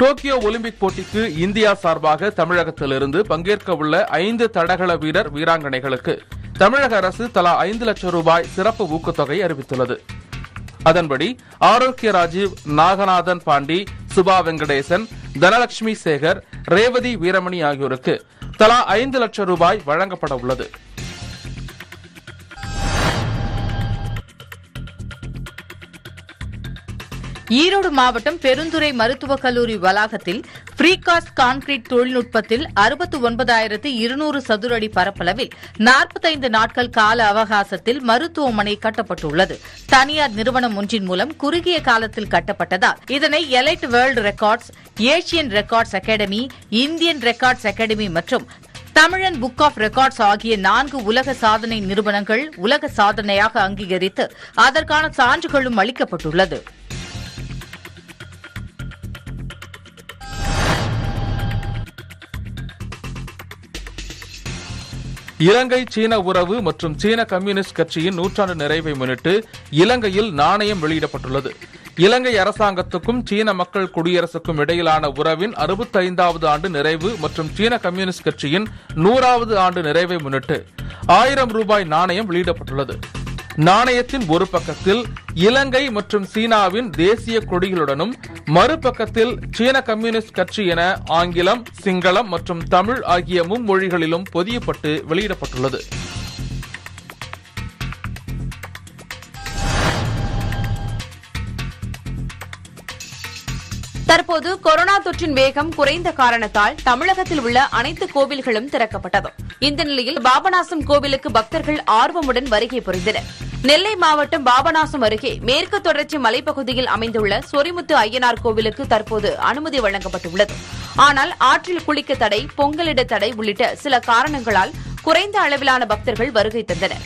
Tokyo Olympic போட்டிக்கு India சார்பாக தமிழகத்திலிருந்து பங்கேற்க உள்ள ஐந்து தடகள வீரர் வீராங்கனைகளுக்கு தமிழக அரசு தலா ஐந்து லட்சம் ரூபாய் சிறப்பு ஊக்கத்தொகை அறிவித்துள்ளது அதன்படி ஆரோக்கிய ராஜீவ் நாகநாதன் பாண்டி சுபா வெங்கடேசன் தனலட்சுமி சேகர் ரேவதி வீரமணி ஆகியோருக்கு தலா ஐந்து லட்சம் ரூபாய் வழங்கப்பட உள்ளது ஈரோடு மாவட்டம் பெருந்துறை மருத்துவக் கல்லூரி வளாகத்தில் ஃப்ரீகாஸ்ட் கான்கிரீட் தொழில்நுட்பத்தில் அறுபத்து ஒன்பதாயிரத்து இருநூறு சதுர அடி பரப்பளவில் நாற்பத்தைந்து நாட்கள் கால அவகாசத்தில் மருத்துவமனை கட்டப்பட்டுள்ளது தனியார் நிறுவனம் ஒன்றின் மூலம் குறுகிய காலத்தில் கட்டப்பட்டதால் இதனை elite world records Asian records academy Indian records academy மற்றும் தமிழன் புக் ஆஃப் ரெக்கார்ட்ஸ் ஆகிய நான்கு உலக சாதனை நிறுவனங்கள் உலக சாதனையாக அங்கீகரித்து அதற்கான சான்றுகளும் அளிக்கப்பட்டுள்ளது இலங்கை சீன உறவு மற்றும் சீன கம்யூனிஸ்ட் கட்சியின் நூற்றாண்டு நிறைவை முன்னிட்டு இலங்கையில் நாணயம் வெளியிடப்பட்டுள்ளது இலங்கை அரசாங்கத்துக்கும் சீன மக்கள் குடியரசுக்கும் இடையிலான உறவின் அறுபத்தைந்தாவது ஆண்டு நிறைவு மற்றும் சீன கம்யூனிஸ்ட் கட்சியின் நூறாவது ஆண்டு நிறைவை முன்னிட்டு ஆயிரம் ரூபாய் நாணயம் வெளியிடப்பட்டுள்ளது நாணயத்தின் ஒரு பக்கத்தில் இலங்கை மற்றும் சீனாவின் தேசிய கொடிகளுடனும் மறுபக்கத்தில் சீன கம்யூனிஸ்ட் கட்சி என ஆங்கிலம் சிங்களம் மற்றும் தமிழ் ஆகிய மும்மொழிகளிலும் பொதியப்பட்டு வெளியிடப்பட்டுள்ளது தற்போது கொரோனா தொற்றின் வேகம் குறைந்த காரணத்தால் தமிழகத்தில் உள்ள அனைத்து கோவில்களும் திறக்கப்பட்டது இந்த நிலையில் பாபநாசம் கோவிலுக்கு பக்தர்கள் ஆர்வமுடன் வருகை புரிந்தனர் நெல்லை மாவட்டம் பாபநாசம் அருகே மேற்கு தொடர்ச்சி மலைப்பகுதியில் அமைந்துள்ள சொரிமுத்து ஐயனார் கோவிலுக்கு தற்போது அனுமதி வழங்கப்பட்டுள்ளது ஆனால் ஆற்றில் குளிக்க தடை பொங்கலிட தடை உள்ளிட்ட சில காரணங்களால் குறைந்த அளவிலான பக்தர்கள் வருகை தந்தனர்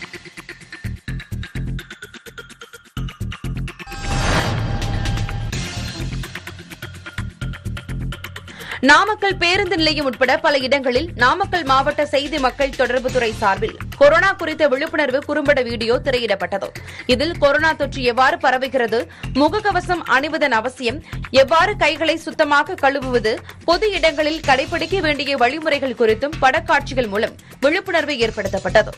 நாமக்கல் பேருந்து நிலையம் உட்பட பல இடங்களில் நாமக்கல் மாவட்ட செய்தி மக்கள் தொடர்புத்துறை சார்பில் கொரோனா குறித்த விழிப்புணர்வு குறும்பட வீடியோ திரையிடப்பட்டது இதில் கொரோனா தொற்று எவ்வாறு பரவுகிறது முகக்கவசம் அணிவதன் அவசியம் எவ்வாறு கைகளை சுத்தமாக கழுவுவது பொது இடங்களில் கடைபிடிக்க வேண்டிய வழிமுறைகள் குறித்தும் படக்காட்சிகள் மூலம் விழிப்புணர்வு ஏற்படுத்தப்பட்டது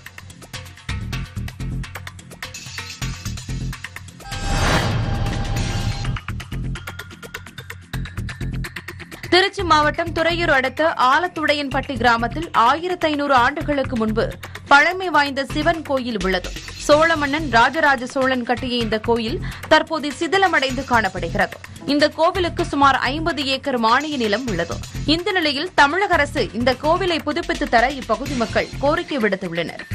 திருச்சி மாவட்டம் துறையூர் அடுத்த ஆலத்துடையன்பட்டி கிராமத்தில் ஆயிரத்து ஐநூறு ஆண்டுகளுக்கு முன்பு பழமை வாய்ந்த சிவன் கோயில் உள்ளது சோழ மன்னன் ராஜராஜ சோழன் கட்டிய இந்த கோயில் தற்போது சிதிலமடைந்து காணப்படுகிறது இந்த கோவிலுக்கு சுமார் ஐம்பது ஏக்கர் மானிய நிலம் உள்ளது இந்த நிலையில் தமிழக அரசு இந்த கோவிலை புதுப்பித்து தர இப்பகுதி மக்கள் கோரிக்கை விடுத்துள்ளனர்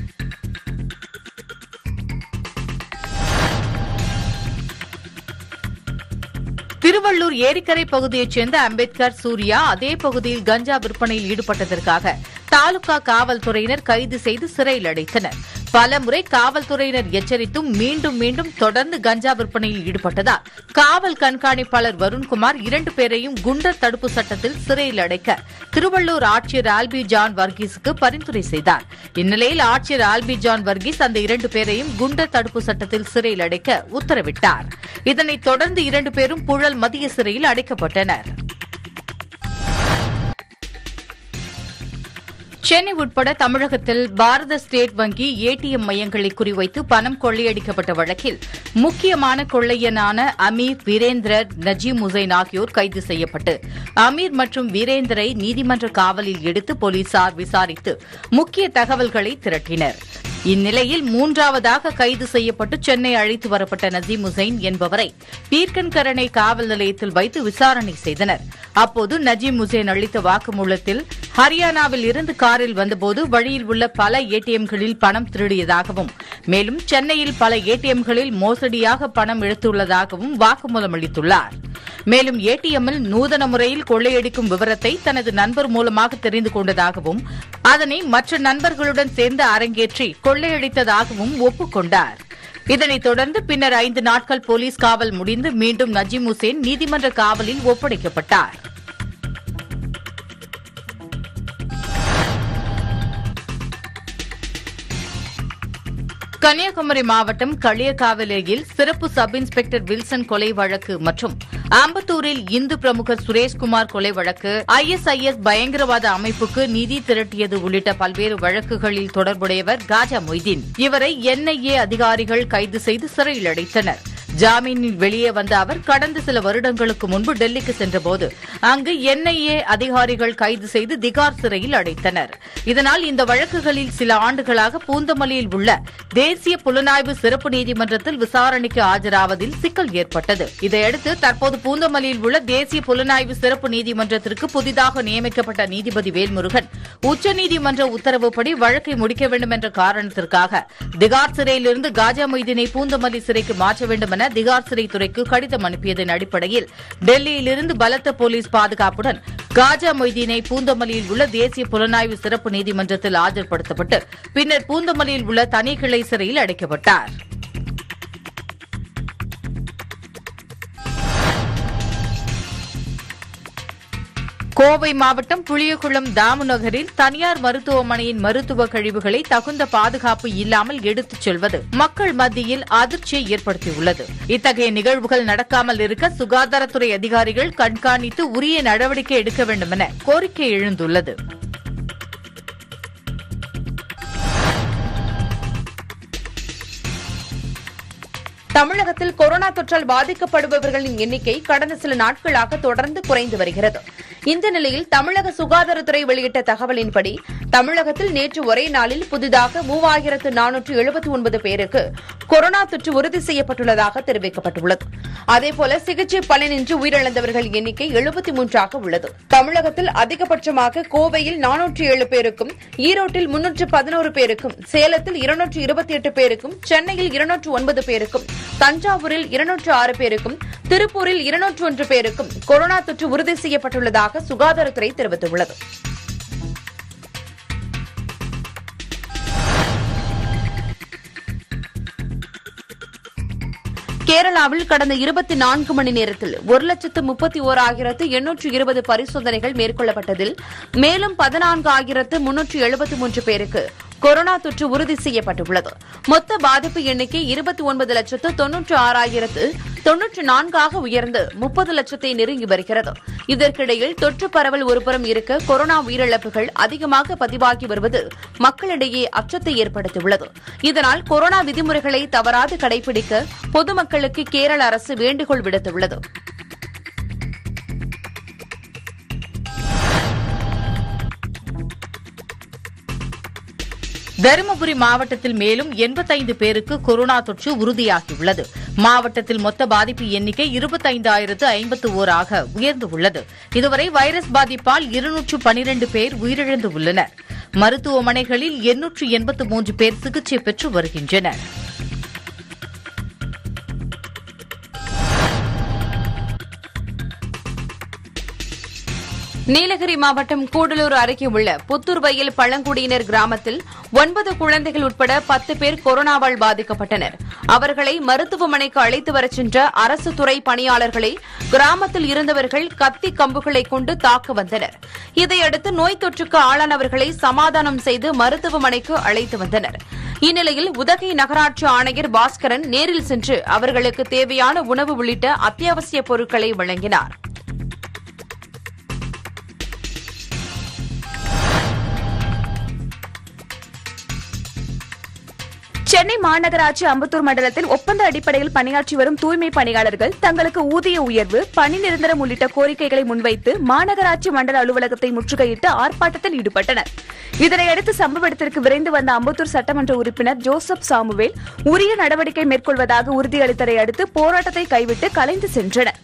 திருவள்ளூர் ஏரிக்கரை பகுதியைச் சேர்ந்த அம்பேத்கர் சூர்யா அதே பகுதியில் கஞ்சா விற்பனையில் ஈடுபட்டதற்காக தாலுகா காவல்துறையினர் கைது செய்து சிறையில் அடைத்தனர் பலமுறை காவல்துறையினர் எச்சரித்தும் மீண்டும் மீண்டும் தொடர்ந்து கஞ்சா விற்பனையில் ஈடுபட்டதால் காவல் கண்காணிப்பாளர் வருண்குமார் இரண்டு பேரையும் குண்டர் தடுப்பு சட்டத்தில் சிறையில் அடைக்க திருவள்ளூர் ஆட்சியர் ஆல்பி ஜான் வர்கீஸுக்கு பரிந்துரை செய்தார் இந்நிலையில் ஆட்சியர் ஆல்பி ஜான் வர்கீஸ் அந்த இரண்டு பேரையும் குண்டர் தடுப்பு சட்டத்தில் சிறையில் அடைக்க உத்தரவிட்டார் இதனைத் தொடர்ந்து இரண்டு பேரும் புழல் மத்திய சிறையில் அடைக்கப்பட்டனர் சென்னை உட்பட தமிழகத்தில் பாரத ஸ்டேட் வங்கி ஏடிஎம் மையங்களை குறிவைத்து பணம் கொள்ளையடிக்கப்பட்ட வழக்கில் முக்கியமான கொள்ளையனான அமீர் வீரேந்திரர் நஜீம் உசைன் ஆகியோர் கைது செய்யப்பட்டு அமீர் மற்றும் வீரேந்தரை நீதிமன்ற காவலில் எடுத்து போலீசார் விசாரித்து முக்கிய தகவல்களை திரட்டினர் இந்நிலையில் மூன்றாவதாக கைது செய்யப்பட்டு சென்னை அழைத்து வரப்பட்ட நசீம் உசைன் என்பவரை பீர்க்கன்கரணை காவல் நிலையத்தில் வைத்து விசாரணை செய்தனர் அப்போது நஜீம் உசேன் அளித்த வாக்குமூலத்தில் ஹரியானாவில் இருந்து காரில் வந்தபோது வழியில் உள்ள பல ஏடிஎம்களில் பணம் திருடியதாகவும் மேலும் சென்னையில் பல ஏடிஎம்களில் மோசடியாக பணம் எடுத்துள்ளதாகவும் வாக்குமூலம் அளித்துள்ளார் மேலும் ஏடிஎம்மில் நூதன முறையில் கொள்ளையடிக்கும் விவரத்தை தனது நண்பர் மூலமாக தெரிந்து கொண்டதாகவும் அதனை மற்ற நண்பர்களுடன் சேர்ந்து அரங்கேற்றி கொள்ளையடித்ததாகவும் ஒப்புக்கொண்டார் இதனைத் தொடர்ந்து பின்னர் ஐந்து நாட்கள் போலீஸ் காவல் முடிந்து மீண்டும் நஜீம் உசேன் நீதிமன்ற காவலில் ஒப்படைக்கப்பட்டார் கன்னியாகுமரி மாவட்டம் களியக்காவிலையில் சிறப்பு சப் இன்ஸ்பெக்டர் வில்சன் கொலை வழக்கு மற்றும் ஆம்பத்தூரில் இந்து பிரமுகர் சுரேஷ்குமார் கொலை வழக்கு ஐஎஸ்ஐஎஸ் பயங்கரவாத அமைப்புக்கு நிதி திரட்டியது உள்ளிட்ட பல்வேறு வழக்குகளில் தொடர்புடையவர் காஜா மொய்தீன் இவரை என்ஐஏ அதிகாரிகள் கைது செய்து சிறையில் அடைத்தனர் ஜாமீனில் வெளியே வந்த அவர் கடந்த சில வருடங்களுக்கு முன்பு டெல்லிக்கு சென்றபோது அங்கு என்ஐஏ அதிகாரிகள் கைது செய்து திகார் சிறையில் அடைத்தனர் இதனால் இந்த வழக்குகளில் சில ஆண்டுகளாக பூந்தமல்லியில் உள்ள தேசிய புலனாய்வு சிறப்பு நீதிமன்றத்தில் விசாரணைக்கு ஆஜராவதில் சிக்கல் ஏற்பட்டது இதையடுத்து தற்போது பூந்தமல்லியில் உள்ள தேசிய புலனாய்வு சிறப்பு நீதிமன்றத்திற்கு புதிதாக நியமிக்கப்பட்ட நீதிபதி வேல்முருகன் உச்சநீதிமன்ற உத்தரவுப்படி வழக்கை முடிக்க வேண்டும் என்ற காரணத்திற்காக திகார் சிறையிலிருந்து காஜா மொய்தீனை பூந்தமல்லி சிறைக்கு மாற்ற வேண்டும் என திகார் சிறைத்துறைக்கு கடிதம் அனுப்பியதன் அடிப்படையில் டெல்லியிலிருந்து பலத்த போலீஸ் பாதுகாப்புடன் காஜா மொய்தீனை பூந்தமல்லியில் உள்ள தேசிய புலனாய்வு சிறப்பு நீதிமன்றத்தில் ஆஜர்படுத்தப்பட்டு பின்னர் பூந்தமல்லியில் உள்ள தனி கிளை சிறையில் அடைக்கப்பட்டார் கோவை மாவட்டம் புளியகுளம் தாமுநகரில் தனியார் மருத்துவமனையின் மருத்துவ கழிவுகளை தகுந்த பாதுகாப்பு இல்லாமல் எடுத்துச் செல்வது மக்கள் மத்தியில் அதிர்ச்சியை ஏற்படுத்தியுள்ளது இத்தகைய நிகழ்வுகள் நடக்காமல் இருக்க சுகாதாரத்துறை அதிகாரிகள் கண்காணித்து உரிய நடவடிக்கை எடுக்க வேண்டும் என கோரிக்கை எழுந்துள்ளது தமிழகத்தில் கொரோனா தொற்றால் பாதிக்கப்படுபவர்களின் எண்ணிக்கை கடந்த சில நாட்களாக தொடர்ந்து குறைந்து வருகிறது இந்த நிலையில் தமிழக சுகாதாரத்துறை வெளியிட்ட தகவலின்படி தமிழகத்தில் நேற்று ஒரே நாளில் புதிதாக மூவாயிரத்து நானூற்று எழுபத்தி ஒன்பது பேருக்கு கொரோனா தொற்று உறுதி செய்யப்பட்டுள்ளதாக தெரிவிக்கப்பட்டுள்ளது அதேபோல சிகிச்சை பலனின்றி உயிரிழந்தவர்கள் எண்ணிக்கை எழுபத்தி மூன்றாக உள்ளது தமிழகத்தில் அதிகபட்சமாக கோவையில் நானூற்று ஏழு பேருக்கும் ஈரோட்டில் முன்னூற்று பதினோரு பேருக்கும் சேலத்தில் இருநூற்று இருபத்தி எட்டு பேருக்கும் சென்னையில் இருநூற்று ஒன்பது பேருக்கும் தஞ்சாவூரில் இருநூற்று ஆறு பேருக்கும் திருப்பூரில் இருநூற்று ஒன்று பேருக்கும் கொரோனா தொற்று உறுதி செய்யப்பட்டுள்ளதாக சுகாதாரத்துறை தெரிவித்துள்ளது கேரளாவில் கடந்த இருபத்தி நான்கு மணி நேரத்தில் ஒரு லட்சத்து முப்பத்தி ஓராயிரத்து எண்ணூற்று இருபது பரிசோதனைகள் மேற்கொள்ளப்பட்டதில் மேலும் பதினான்கு ஆயிரத்து முன்னூற்று எழுபத்தி மூன்று பேருக்கு கொரோனா தொற்று உறுதி செய்யப்பட்டுள்ளது மொத்த பாதிப்பு எண்ணிக்கை இருபத்தி ஒன்பது லட்சத்து தொன்னூற்று ஆறாயிரத்து தொன்னூற்று நான்காக உயர்ந்து முப்பது லட்சத்தை நெருங்கி வருகிறது இதற்கிடையில் தொற்று பரவல் ஒருபுறம் இருக்க கொரோனா உயிரிழப்புகள் அதிகமாக பதிவாகி வருவது மக்களிடையே அச்சத்தை ஏற்படுத்தியுள்ளது இதனால் கொரோனா விதிமுறைகளை தவறாது கடைபிடிக்க பொதுமக்களுக்கு கேரள அரசு வேண்டுகோள் விடுத்துள்ளது தருமபுரி மாவட்டத்தில் மேலும் எண்பத்தைந்து பேருக்கு கொரோனா தொற்று உறுதியாகியுள்ளது மாவட்டத்தில் மொத்த பாதிப்பு எண்ணிக்கை இருபத்தைந்தாயிரத்து ஐம்பத்து ஓராக உயர்ந்துள்ளது இதுவரை வைரஸ் பாதிப்பால் இருநூற்று பனிரண்டு பேர் உயிரிழந்து உள்ளனர் மருத்துவமனைகளில் எண்ணூற்று எண்பத்து மூன்று பேர் சிகிச்சை பெற்று வருகின்றனர் நீலகிரி மாவட்டம் கூடலூர் அருகே உள்ள புத்தூர் வயல் பழங்குடியினர் கிராமத்தில் ஒன்பது குழந்தைகள் உட்பட பத்து பேர் கொரோனாவால் பாதிக்கப்பட்டனர் அவர்களை மருத்துவமனைக்கு அழைத்து வரச் சென்ற அரசு துறை பணியாளர்களை கிராமத்தில் இருந்தவர்கள் கத்தி கம்புகளை கொண்டு தாக்க வந்தனர் இதையடுத்து நோய் தொற்றுக்கு ஆளானவர்களை சமாதானம் செய்து மருத்துவமனைக்கு அழைத்து வந்தனர் இந்நிலையில் உதகை நகராட்சி ஆணையர் பாஸ்கரன் நேரில் சென்று அவர்களுக்கு தேவையான உணவு உள்ளிட்ட அத்தியாவசிய பொருட்களை வழங்கினார் சென்னை மாநகராட்சி அம்பத்தூர் மண்டலத்தில் ஒப்பந்த அடிப்படையில் பணியாற்றி வரும் தூய்மை பணியாளர்கள் தங்களுக்கு ஊதிய உயர்வு பணி நிரந்தரம் உள்ளிட்ட கோரிக்கைகளை முன்வைத்து மாநகராட்சி மண்டல அலுவலகத்தை முற்றுகையிட்டு ஆர்ப்பாட்டத்தில் ஈடுபட்டனர் இதனையடுத்து சம்பவ இடத்திற்கு விரைந்து வந்த அம்பத்தூர் சட்டமன்ற உறுப்பினர் ஜோசப் சாமுவேல் உரிய நடவடிக்கை மேற்கொள்வதாக உறுதியளித்ததை அடுத்து போராட்டத்தை கைவிட்டு கலைந்து சென்றனர்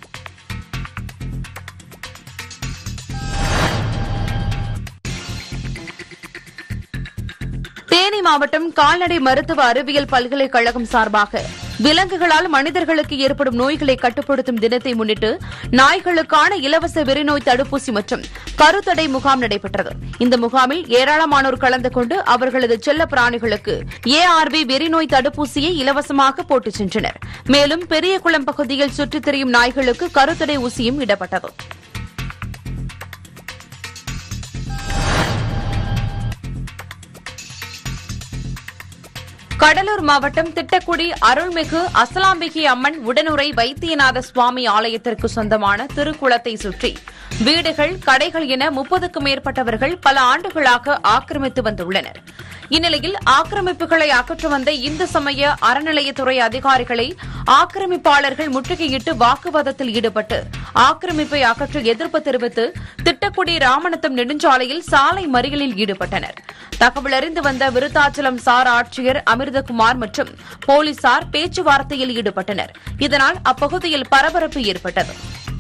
தேனி மாவட்டம் கால்நடை மருத்துவ அறிவியல் பல்கலைக்கழகம் சார்பாக விலங்குகளால் மனிதர்களுக்கு ஏற்படும் நோய்களை கட்டுப்படுத்தும் தினத்தை முன்னிட்டு நாய்களுக்கான இலவச வெறிநோய் தடுப்பூசி மற்றும் கருத்தடை முகாம் நடைபெற்றது இந்த முகாமில் ஏராளமானோர் கலந்து கொண்டு அவர்களது செல்ல பிராணிகளுக்கு ஏஆர்வி வெறிநோய் தடுப்பூசியை இலவசமாக போட்டுச் சென்றனர் மேலும் பெரியகுளம் பகுதியில் சுற்றித் திரியும் நாய்களுக்கு கருத்தடை ஊசியும் இடப்பட்டது கடலூர் மாவட்டம் திட்டக்குடி அருள்மிகு அசலாம்பிகை அம்மன் உடனுரை வைத்தியநாத சுவாமி ஆலயத்திற்கு சொந்தமான திருக்குளத்தை சுற்றி வீடுகள் கடைகள் என முப்பதுக்கும் மேற்பட்டவர்கள் பல ஆண்டுகளாக ஆக்கிரமித்து வந்துள்ளனர் இந்நிலையில் ஆக்கிரமிப்புகளை அகற்ற வந்த இந்து சமய அறநிலையத்துறை அதிகாரிகளை ஆக்கிரமிப்பாளர்கள் முற்றுகையிட்டு வாக்குவாதத்தில் ஈடுபட்டு ஆக்கிரமிப்பை அகற்ற எதிர்ப்பு தெரிவித்து திட்டக்குடி ராமநத்தம் நெடுஞ்சாலையில் சாலை மறியலில் ஈடுபட்டனர் தகவல் அறிந்து வந்த விருத்தாச்சலம் சார் ஆட்சியர் அமிர்தகுமார் மற்றும் போலீசார் பேச்சுவார்த்தையில் ஈடுபட்டனர் இதனால் அப்பகுதியில் பரபரப்பு ஏற்பட்டது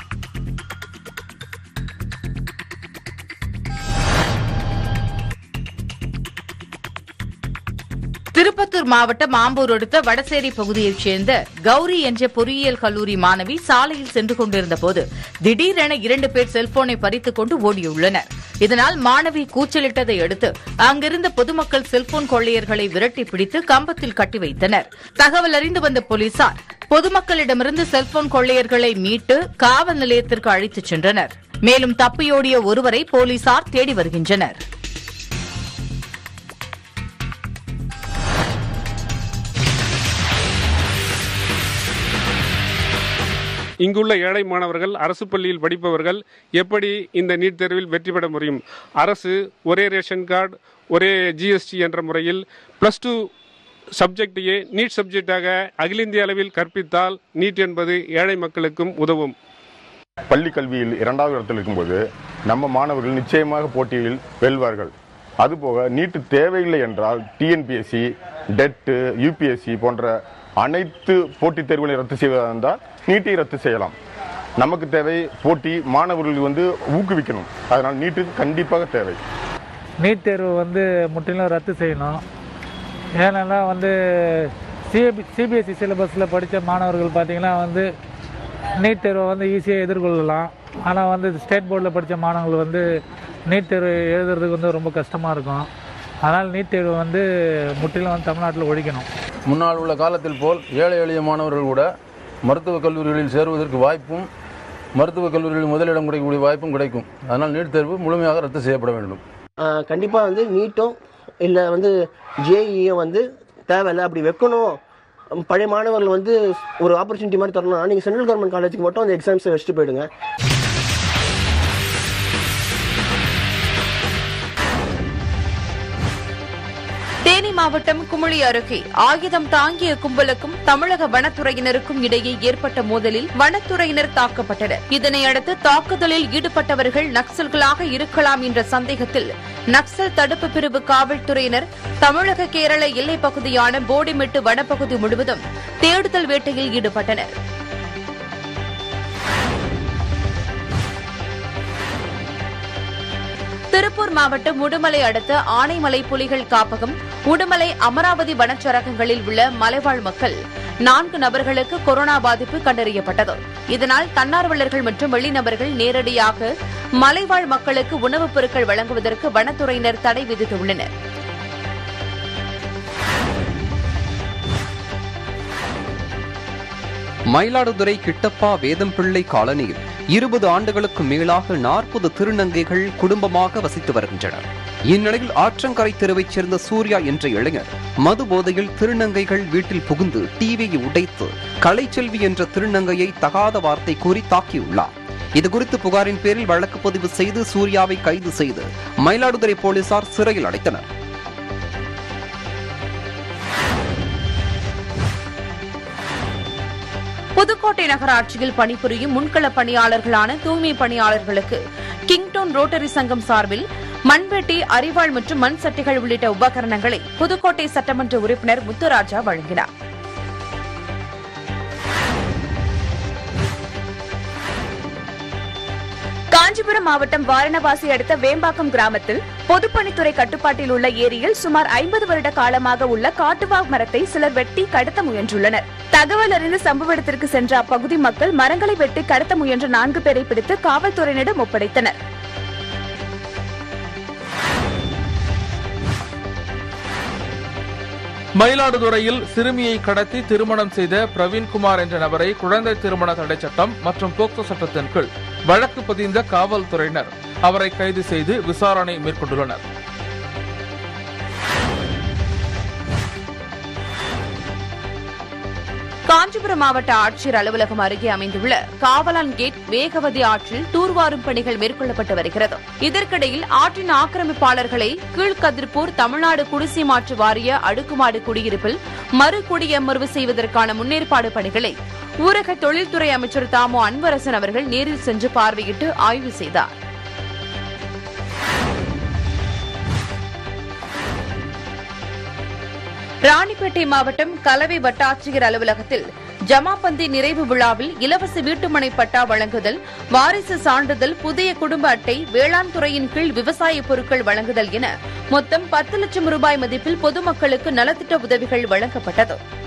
திருப்பத்தூர் மாவட்டம் ஆம்பூர் அடுத்த வடசேரி பகுதியைச் சேர்ந்த கௌரி என்ற பொறியியல் கல்லூரி மாணவி சாலையில் சென்று கொண்டிருந்த போது திடீரென இரண்டு பேர் செல்போனை பறித்துக் கொண்டு ஓடியுள்ளனர் இதனால் மாணவி கூச்சலிட்டதை அடுத்து அங்கிருந்த பொதுமக்கள் செல்போன் கொள்ளையர்களை விரட்டி பிடித்து கம்பத்தில் கட்டி வைத்தனர் தகவல் அறிந்து வந்த போலீசார் பொதுமக்களிடமிருந்து செல்போன் கொள்ளையர்களை மீட்டு காவல் நிலையத்திற்கு அழைத்துச் சென்றனர் மேலும் தப்பியோடிய ஒருவரை போலீசார் தேடி வருகின்றனர் இங்குள்ள ஏழை மாணவர்கள் அரசு பள்ளியில் படிப்பவர்கள் எப்படி இந்த நீட் தேர்வில் வெற்றி பெற முடியும் அரசு ஒரே ரேஷன் கார்டு ஒரே ஜிஎஸ்டி என்ற முறையில் ப்ளஸ் டூ சப்ஜெக்டையே நீட் சப்ஜெக்டாக அகில இந்திய அளவில் கற்பித்தால் நீட் என்பது ஏழை மக்களுக்கும் உதவும் பள்ளி கல்வியில் இரண்டாவது இடத்தில் இருக்கும்போது நம்ம மாணவர்கள் நிச்சயமாக போட்டியில் வெல்வார்கள் அதுபோக நீட்டு தேவையில்லை என்றால் டிஎன்பிஎஸ்சி டெட்டு யூபிஎஸ்சி போன்ற அனைத்து போட்டித் தேர்வுகளை ரத்து செய்வதாக இருந்தால் நீட்டை ரத்து செய்யலாம் நமக்கு தேவை போட்டி மாணவர்கள் வந்து ஊக்குவிக்கணும் அதனால் நீட்டு கண்டிப்பாக தேவை நீட் தேர்வு வந்து முற்றிலும் ரத்து செய்யணும் ஏன்னா வந்து சிபி சிபிஎஸ்சி சிலபஸில் படித்த மாணவர்கள் பார்த்தீங்கன்னா வந்து நீட் தேர்வை வந்து ஈஸியாக எதிர்கொள்ளலாம் ஆனால் வந்து ஸ்டேட் போர்டில் படித்த மாணவர்கள் வந்து நீட் தேர்வு எழுதுறதுக்கு வந்து ரொம்ப கஷ்டமாக இருக்கும் அதனால் நீட் தேர்வு வந்து முற்றிலும் வந்து தமிழ்நாட்டில் ஒழிக்கணும் முன்னால் உள்ள காலத்தில் போல் ஏழை எளிய மாணவர்கள் கூட மருத்துவக் கல்லூரிகளில் சேருவதற்கு வாய்ப்பும் மருத்துவக் கல்லூரிகளில் முதலிடம் கிடைக்கக்கூடிய வாய்ப்பும் கிடைக்கும் அதனால் நீட் தேர்வு முழுமையாக ரத்து செய்யப்பட வேண்டும் கண்டிப்பாக வந்து நீட்டும் இல்லை வந்து ஜேஇயும் வந்து தேவையில்லை அப்படி வைக்கணும் பழைய மாணவர்கள் வந்து ஒரு ஆப்பர்ச்சுனிட்டி மாதிரி தரணும்னா நீங்கள் சென்ட்ரல் கவர்மெண்ட் காலேஜுக்கு மட்டும் அந்த எக்ஸாம்ஸை வச்சுட்டு போயிடுங்க தேனி மாவட்டம் குமுளி அருகே ஆயுதம் தாங்கிய கும்பலுக்கும் தமிழக வனத்துறையினருக்கும் இடையே ஏற்பட்ட மோதலில் வனத்துறையினர் தாக்கப்பட்டனர் இதனையடுத்து தாக்குதலில் ஈடுபட்டவர்கள் நக்சல்களாக இருக்கலாம் என்ற சந்தேகத்தில் நக்சல் தடுப்பு பிரிவு காவல்துறையினர் தமிழக கேரள எல்லைப் பகுதியான போடிமெட்டு வனப்பகுதி முழுவதும் தேடுதல் வேட்டையில் ஈடுபட்டனர் திருப்பூர் மாவட்டம் உடுமலை அடுத்த ஆனைமலை புலிகள் காப்பகம் உடுமலை அமராவதி வனச்சரகங்களில் உள்ள மலைவாழ் மக்கள் நான்கு நபர்களுக்கு கொரோனா பாதிப்பு கண்டறியப்பட்டது இதனால் தன்னார்வலர்கள் மற்றும் வெளிநபர்கள் நேரடியாக மலைவாழ் மக்களுக்கு உணவுப் பொருட்கள் வழங்குவதற்கு வனத்துறையினர் தடை விதித்துள்ளனர் மயிலாடுதுறை கிட்டப்பா வேதம்பிள்ளை காலனியில் இருபது ஆண்டுகளுக்கு மேலாக நாற்பது திருநங்கைகள் குடும்பமாக வசித்து வருகின்றனர் இந்நிலையில் ஆற்றங்கரை தெருவைச் சேர்ந்த சூர்யா என்ற இளைஞர் மது போதையில் திருநங்கைகள் வீட்டில் புகுந்து டிவியை உடைத்து கலைச்செல்வி என்ற திருநங்கையை தகாத வார்த்தை கூறி தாக்கியுள்ளார் இதுகுறித்து புகாரின் பேரில் வழக்கு பதிவு செய்து சூர்யாவை கைது செய்து மயிலாடுதுறை போலீசார் சிறையில் அடைத்தனர் புதுக்கோட்டை நகராட்சியில் பணிபுரியும் முன்கள பணியாளர்களான தூய்மை பணியாளர்களுக்கு கிங்டோன் ரோட்டரி சங்கம் சார்பில் மண்வெட்டி அரிவாள் மற்றும் மண் சட்டிகள் உள்ளிட்ட உபகரணங்களை புதுக்கோட்டை சட்டமன்ற உறுப்பினர் முத்துராஜா வழங்கினார் காஞ்சிபுரம் மாவட்டம் வாரணவாசி அடுத்த வேம்பாக்கம் கிராமத்தில் பொதுப்பணித்துறை கட்டுப்பாட்டில் உள்ள ஏரியில் சுமார் ஐம்பது வருட காலமாக உள்ள காட்டுவாவ் மரத்தை சிலர் வெட்டி கடத்த முயன்றுள்ளனர் தகவல் அறிந்து சம்பவ இடத்திற்கு சென்ற அப்பகுதி மக்கள் மரங்களை வெட்டி கடத்த முயன்ற நான்கு பேரை பிடித்து காவல்துறையினரிடம் ஒப்படைத்தனர் மயிலாடுதுறையில் சிறுமியை கடத்தி திருமணம் செய்த பிரவீன்குமார் என்ற நபரை குழந்தை திருமண தடை சட்டம் மற்றும் போக்சோ சட்டத்தின் கீழ் வழக்கு பதிந்த காவல்துறையினர் அவரை கைது செய்து விசாரணை மேற்கொண்டுள்ளனர் காஞ்சிபுரம் மாவட்ட ஆட்சியர் அலுவலகம் அருகே அமைந்துள்ள காவலான் கேட் வேகவதி ஆற்றில் தூர்வாரும் பணிகள் மேற்கொள்ளப்பட்டு வருகிறது இதற்கிடையில் ஆற்றின் ஆக்கிரமிப்பாளர்களை கீழ்கதிர்பூர் தமிழ்நாடு குடிசை மாற்று வாரிய அடுக்குமாடி குடியிருப்பில் மறு குடியமர்வு செய்வதற்கான முன்னேற்பாடு பணிகளை ஊரக தொழில்துறை அமைச்சர் தாமோ அன்பரசன் அவர்கள் நேரில் சென்று பார்வையிட்டு ஆய்வு செய்தார் ராணிப்பேட்டை மாவட்டம் கலவை வட்டாட்சியர் அலுவலகத்தில் ஜமாபந்தி நிறைவு விழாவில் இலவச வீட்டுமனை பட்டா வழங்குதல் வாரிசு சான்றிதழ் புதிய குடும்ப அட்டை வேளாண் துறையின் கீழ் விவசாய பொருட்கள் வழங்குதல் என மொத்தம் பத்து லட்சம் ரூபாய் மதிப்பில் பொதுமக்களுக்கு நலத்திட்ட உதவிகள் வழங்கப்பட்டது